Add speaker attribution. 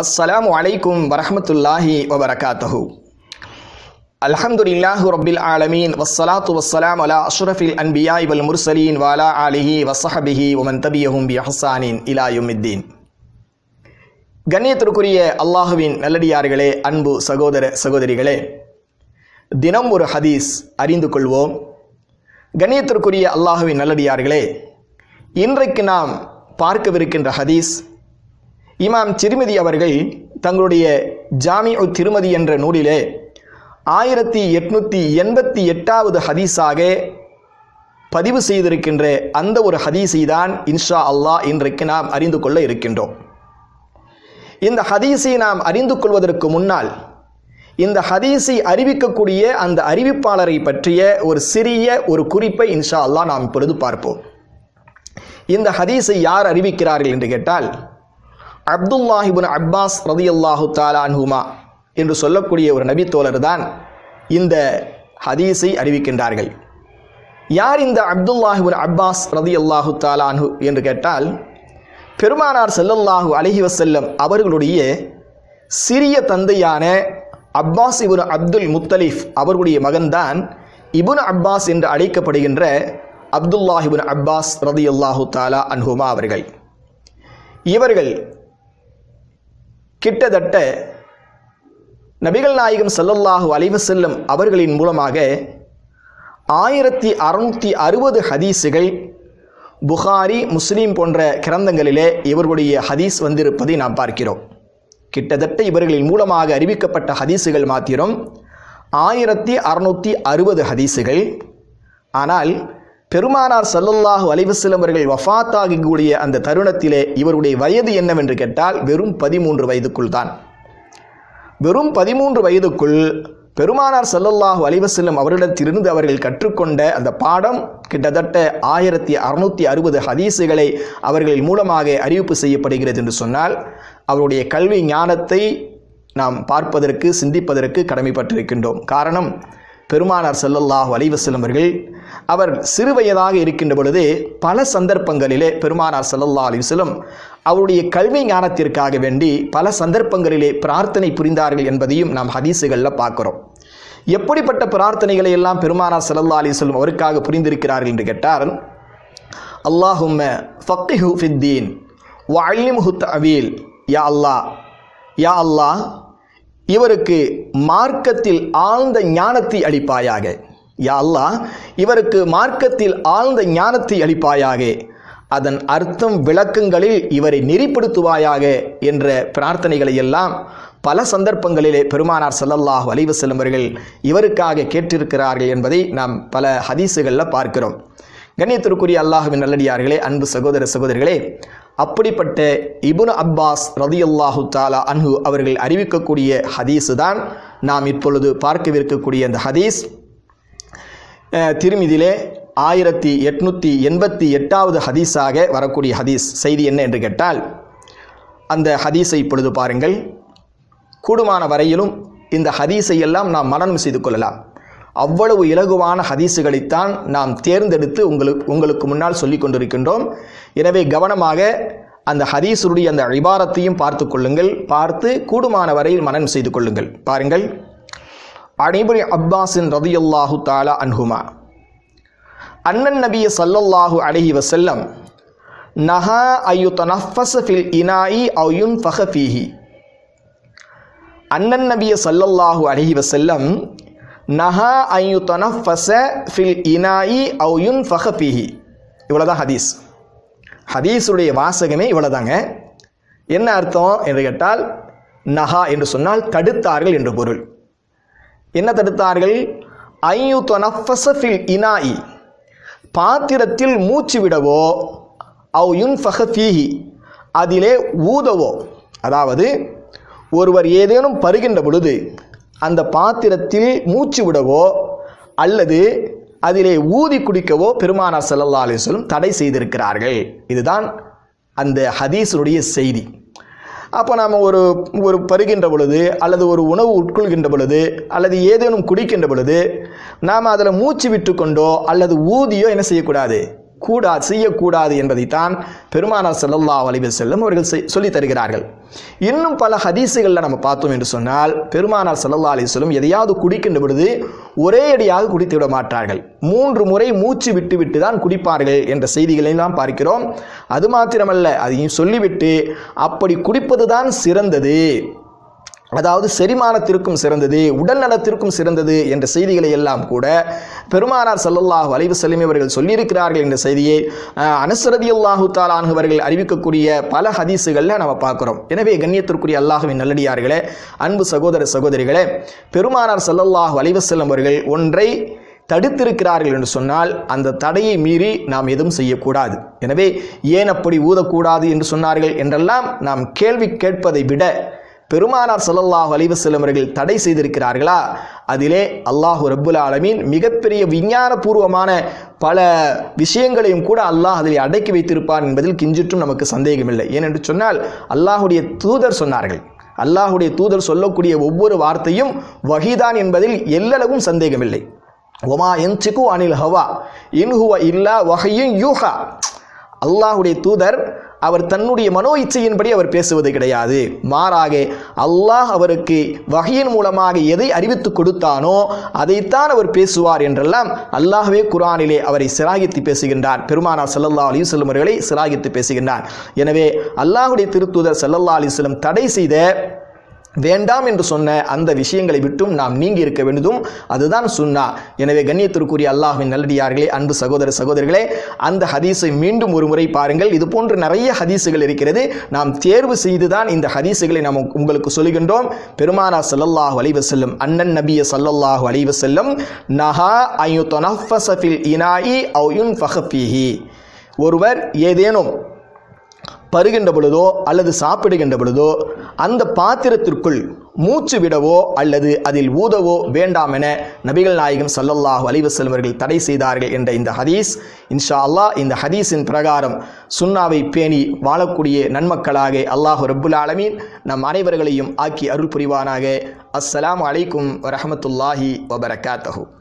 Speaker 1: அஸ்ஸலாமு அலைக்கும் வரஹ்மத்துல்லாஹி வபரகாத்தஹு அல்ஹம்துலில்லாஹு ரப்பில் ஆலமீன் வஸ்ஸலாத்து வஸ்ஸலாம் அலா அஷ்ரஃபில் அன்பியாய் வல் முர்சலீன் வாலா ஆலிஹி வஸஹபிஹி வமன் தபியஹும் பி அஹ்சானின் இலா யௌமித்தீன் கண்ணியத்திற்குரிய அல்லாஹுவின் நல்லடியார்களே அன்பு சகோதர சகோதரிகளே தினம் ஒரு ஹதீஸ் அறிந்து கொள்வோம் கண்ணியத்திற்குரிய அல்லாஹுவின் நல்லடியார்களே இன்றைக்கு நாம் பார்க்கவிருக்கின்ற ஹதீஸ் இமாம் திருமதி அவர்கள் தங்களுடைய ஜாமி திருமதி என்ற நூலிலே ஆயிரத்தி எட்நூற்றி எண்பத்தி எட்டாவது ஹதீஸாக பதிவு செய்திருக்கின்ற அந்த ஒரு ஹதீஸை தான் இன்ஷா அல்லாஹ் இன்றைக்கு நாம் அறிந்து கொள்ள இருக்கின்றோம் இந்த ஹதீஸை நாம் அறிந்து கொள்வதற்கு முன்னால் இந்த ஹதீஸை அறிவிக்கக்கூடிய அந்த அறிவிப்பாளரை பற்றிய ஒரு சிறிய ஒரு குறிப்பை இன்ஷா அல்லாஹ் நாம் இப்பொழுது பார்ப்போம் இந்த ஹதீஸை யார் அறிவிக்கிறார்கள் என்று கேட்டால் அப்துல்லாஹிபுன் அப்பாஸ் ரதியல்லாஹு தாலா அன்ஹுமா என்று சொல்லக்கூடிய ஒரு நபித்தோழர் தான் இந்த ஹதீஸை அறிவிக்கின்றார்கள் யார் இந்த அப்துல்லாஹிபுன் அப்பாஸ் ரதியல்லாஹு தாலா அன்ஹு என்று கேட்டால் பெருமானார் செல்லல்லாஹு அலஹி வசல்லம் அவர்களுடைய சிறிய தந்தையான அப்பாஸ் இபுன் அப்துல் முத்தலிஃப் அவர்களுடைய மகன்தான் இபுன் அப்பாஸ் என்று அழைக்கப்படுகின்ற அப்துல்லாஹிபுன் அப்பாஸ் ரதியல்லாஹு தாலா அன்ஹுமா அவர்கள் இவர்கள் கிட்டத்தட்ட நபிகள் நாயகம் சல்லல்லாஹு அலைவசல்லம் அவர்களின் மூலமாக ஆயிரத்தி அறுநூற்றி அறுபது ஹதீஸுகள் புகாரி முஸ்லீம் போன்ற கிரந்தங்களிலே இவர்களுடைய ஹதீஸ் வந்திருப்பதை நாம் பார்க்கிறோம் கிட்டத்தட்ட இவர்களின் மூலமாக அறிவிக்கப்பட்ட ஹதீஸுகள் மாத்திரம் ஆயிரத்தி அறுநூற்றி அறுபது ஹதீஸுகள் ஆனால் பெருமானார் சல்லல்லாஹு அலைவசல்லம் அவர்கள் வஃத்தாகக்கூடிய அந்த தருணத்திலே இவருடைய வயது என்னவென்று கேட்டால் வெறும் பதிமூன்று வயதுக்குள் தான் வெறும் பதிமூன்று வயதுக்குள் பெருமானார் சல்லல்லாஹு அலைவசல்லம் அவரிடத்திலிருந்து அவர்கள் கற்றுக்கொண்ட அந்த பாடம் கிட்டத்தட்ட ஆயிரத்தி அறுநூற்றி அறுபது ஹதீஸுகளை அவர்கள் மூலமாக அறிவிப்பு செய்யப்படுகிறது என்று சொன்னால் அவருடைய கல்வி ஞானத்தை நாம் பார்ப்பதற்கு சிந்திப்பதற்கு கடமைப்பட்டிருக்கின்றோம் காரணம் பெருமானார் செல்லல்லாஹு அலைவசல்லம் அவர்கள் அவர் சிறு வயதாக இருக்கின்ற பொழுது பல சந்தர்ப்பங்களிலே பெருமானார் செல்லல்லா அலிவசலம் அவருடைய கல்வி ஞானத்திற்காக வேண்டி பல சந்தர்ப்பங்களிலே பிரார்த்தனை புரிந்தார்கள் என்பதையும் நாம் ஹதீஸுகளில் பார்க்குறோம் எப்படிப்பட்ட பிரார்த்தனைகளை எல்லாம் பெருமானார் செல்லல்லா அலிவசல்லம் அவருக்காக புரிந்திருக்கிறார்கள் என்று கேட்டால் அல்லாஹும்ம ஃபக்கிஹு ஃபித்தீன் வல்லிமுஹு தவீல் யா அல்லாஹ் யா அல்லாஹ் இவருக்கு மார்க்கத்தில் ஆழ்ந்த ஞானத்தை அளிப்பாயாக யா அல்லாஹ் இவருக்கு மார்க்கத்தில் ஆழ்ந்த ஞானத்தை அளிப்பாயாக அதன் அர்த்தம் விளக்கங்களில் இவரை நெறிப்படுத்துவாயாக என்ற பிரார்த்தனைகளை எல்லாம் பல சந்தர்ப்பங்களிலே பெருமானார் சல்லல்லாஹ் வலிவசல்லம் அவர்கள் இவருக்காக கேட்டிருக்கிறார்கள் என்பதை நாம் பல ஹதீஸுகளில் பார்க்கிறோம் கண்ணியத்திற்குரிய அல்லாஹுவின் நல்லடியார்களே அன்பு சகோதர சகோதரிகளே அப்படிப்பட்ட இபுன் அப்பாஸ் ரதியல்லாஹு தாலா அன்ஹு அவர்கள் அறிவிக்கக்கூடிய ஹதீஸு தான் நாம் இப்பொழுது பார்க்கவிருக்கக்கூடிய அந்த ஹதீஸ் திருமிதிலே ஆயிரத்தி எட்நூற்றி எண்பத்தி எட்டாவது ஹதீஸாக வரக்கூடிய ஹதீஸ் செய்தி என்ன என்று கேட்டால் அந்த ஹதீஸை இப்பொழுது பாருங்கள் கூடுமான வரையிலும் இந்த ஹதீஸை எல்லாம் நாம் மனனம் செய்து கொள்ளலாம் அவ்வளவு இலகுவான ஹதீஸுகளைத்தான் நாம் தேர்ந்தெடுத்து உங்களுக்கு உங்களுக்கு முன்னால் சொல்லி கொண்டிருக்கின்றோம் எனவே கவனமாக அந்த ஹதீஸுடைய அந்த இபாரத்தையும் பார்த்து கொள்ளுங்கள் பார்த்து கூடுமான வரையில் மனனம் செய்து கொள்ளுங்கள் பாருங்கள் அனிபுரி அப்பாஸின் ரதியுல்லாஹு தாலா அன்ஹுமா அண்ணன் நபிய சல்லல்லாஹு அலஹி வசல்லம் நஹா ஐயு தனஃபஸ் ஃபில் இனாயி அயுன் ஃபஹஃபீஹி அண்ணன் நபிய சல்லல்லாஹு அலஹி வசல்லம் நஹா ஐயு தனஃபஸ ஃபில் இனாயி அவுயுன் ஃபஹஃபீஹி இவ்வளோதான் ஹதீஸ் ஹதீஸுடைய வாசகமே இவ்வளோதாங்க என்ன அர்த்தம் என்று கேட்டால் நஹா என்று சொன்னால் தடுத்தார்கள் என்று பொருள் என்ன தடுத்தார்கள் ஐயு தொனஃபஸ ஃபில் இனாயி பாத்திரத்தில் மூச்சு விடவோ அவ் யுன் ஃபஹஃபீஹி அதிலே ஊதவோ அதாவது ஒருவர் ஏதேனும் பருகின்ற பொழுது அந்த பாத்திரத்தில் மூச்சு விடவோ அல்லது அதிலே ஊதி குடிக்கவோ பெருமானார் சல்லல்லா அலிஸ்வலம் தடை செய்திருக்கிறார்கள் இதுதான் அந்த ஹதீஸுடைய செய்தி அப்போ நாம் ஒரு ஒரு பருகின்ற பொழுது அல்லது ஒரு உணவு உட்கொள்கின்ற பொழுது அல்லது ஏதேனும் குடிக்கின்ற பொழுது நாம் அதில் மூச்சு விட்டு கொண்டோ அல்லது ஊதியோ என்ன செய்யக்கூடாது கூடா செய்யக்கூடாது என்பதைத்தான் பெருமானார் ஸல்லல்லாஹு அலைஹி வஸல்லம் அவர்கள் செய்- சொல்லித் தருகிறார்கள் இன்னும் பல ஹதீஸுகளில் நம்ம பார்த்தோம் என்று சொன்னால் பெருமானார் ஸல்லல்லாஹு அலைஹி வஸல்லம் எதையாவது குடிக்கின்ற பொழுது ஒரே அடியாக குடித்து விட மாட்டார்கள் மூன்று முறை மூச்சு விட்டு விட்டு தான் குடிப்பார்கள் என்ற செய்திகளை நாம் பார்க்கிறோம் அது மாத்திரமல்ல அதையும் சொல்லிவிட்டு அப்படி குடிப்பதுதான் சிறந்தது அதாவது செரிமானத்திற்கும் சிறந்தது உடல் நலத்திற்கும் சிறந்தது என்ற செய்திகளை எல்லாம் கூட பெருமானார் ஸல்லல்லாஹு அலைஹி வஸல்லம் அவர்கள் சொல்லியிருக்கிறார்கள் என்ற செய்தியை அஹ், அனஸ் ரலியல்லாஹு தஆலா அன்ஹு அவர்கள் அறிவிக்கக்கூடிய பல ஹதீஸுகளில் நம்ம பார்க்குறோம் எனவே கண்ணியத்திற்குரிய அல்லாஹ்வின் நல்லடியார்களே அன்பு சகோதர சகோதரிகளே பெருமானார் ஸல்லல்லாஹு அலைஹி வஸல்லம் அவர்கள் ஒன்றை தடுத்திருக்கிறார்கள் என்று சொன்னால் அந்த தடையை மீறி நாம் எதுவும் செய்யக்கூடாது எனவே ஏன் அப்படி ஊதக்கூடாது என்று சொன்னார்கள் என்றெல்லாம் நாம் கேள்வி கேட்பதை விட பெருமானார் ஸல்லல்லாஹு அலைஹி வஸல்லம் அவர்கள் தடை செய்திருக்கிறார்களா அதிலே அல்லாஹு ரப்புல் ஆலமீன் மிகப்பெரிய விஞ்ஞானபூர்வமான பல விஷயங்களையும் கூட அல்லாஹ் அதில் அடக்கி வைத்திருப்பான் என்பதில் கிஞ்சிற்றும் நமக்கு சந்தேகமில்லை ஏனென்று சொன்னால் அல்லாஹுடைய தூதர் சொன்னார்கள் அல்லாஹுடைய தூதர் சொல்லக்கூடிய ஒவ்வொரு வார்த்தையும் வஹீதான் என்பதில் எல்லளவும் சந்தேகமில்லை ஒமா என்சிக்கு அனில் ஹவா இன்ஹுவ இல்லா வகையும் யூஹா அல்லாஹுடைய தூதர் அவர் தன்னுடைய மனோ இச்சையின்படி அவர் பேசுவது கிடையாது மாறாக அல்லாஹ் அவருக்கு வகையின் மூலமாக எதை அறிவித்து கொடுத்தானோ அதைத்தான் அவர் பேசுவார் என்றெல்லாம் அல்லாஹ்வே குர்ஆனிலே அவரை சிராகித்து பேசுகின்றார் பெருமானார் ஸல்லல்லாஹு அலைஹி வஸல்லம் அவர்களை சிராகித்து பேசுகின்றார் எனவே அல்லாஹுடைய திருத்தூதர் ஸல்லல்லாஹு அலைஹி வஸல்லம் தடை செய்த வேண்டாம் என்று சொன்ன அந்த விஷயங்களை விட்டும் நாம் நீங்கி இருக்க வேண்டியதும் அதுதான் சுன்னா எனவே கண்ணியத்திற்குரிய அல்லாஹ்வின் நல்லடியார்களே அன்பு சகோதர சகோதரிகளே அந்த ஹதீஸை மீண்டும் ஒரு முறை பாருங்கள் இது போன்ற நிறைய ஹதீஸுகள் இருக்கிறது நாம் தேர்வு செய்துதான் இந்த ஹதீஸுகளை நாம் உங்களுக்கு சொல்கின்றோம் பெருமானா ஸல்லல்லாஹு அலைஹி வஸல்லம் அண்ணன் நபிய ஸல்லல்லாஹு அலைஹி வஸல்லம் நஹா அய்யு தனஃபஸ ஃபில் இனாஇ அவ் யுன்ஃபஹ ஃபீஹி ஒருவர் ஏதேனும் பருகின்ற பொழுதோ அல்லது சாப்பிடுகின்ற பொழுதோ அந்த பாத்திரத்திற்குள் மூச்சு விடவோ அல்லது அதில் ஊதவோ வேண்டாம் என நபிகள் நாயகம் ஸல்லல்லாஹு அலைஹி வஸல்லம் அவர்கள் தடை செய்தார்கள் என்ற இந்த ஹதீஸ் இன்ஷா அல்லாஹ் இந்த ஹதீஸின் பிரகாரம் சுன்னாவை பேணி வாழக்கூடிய நன்மக்களாக அல்லாஹு ரப்புல் ஆலமீன் நம் அனைவர்களையும் ஆக்கி அருள் புரிவானாக அஸ்ஸலாமு அலைக்கும் வரஹமத்துல்லாஹி வபரகாத்தஹு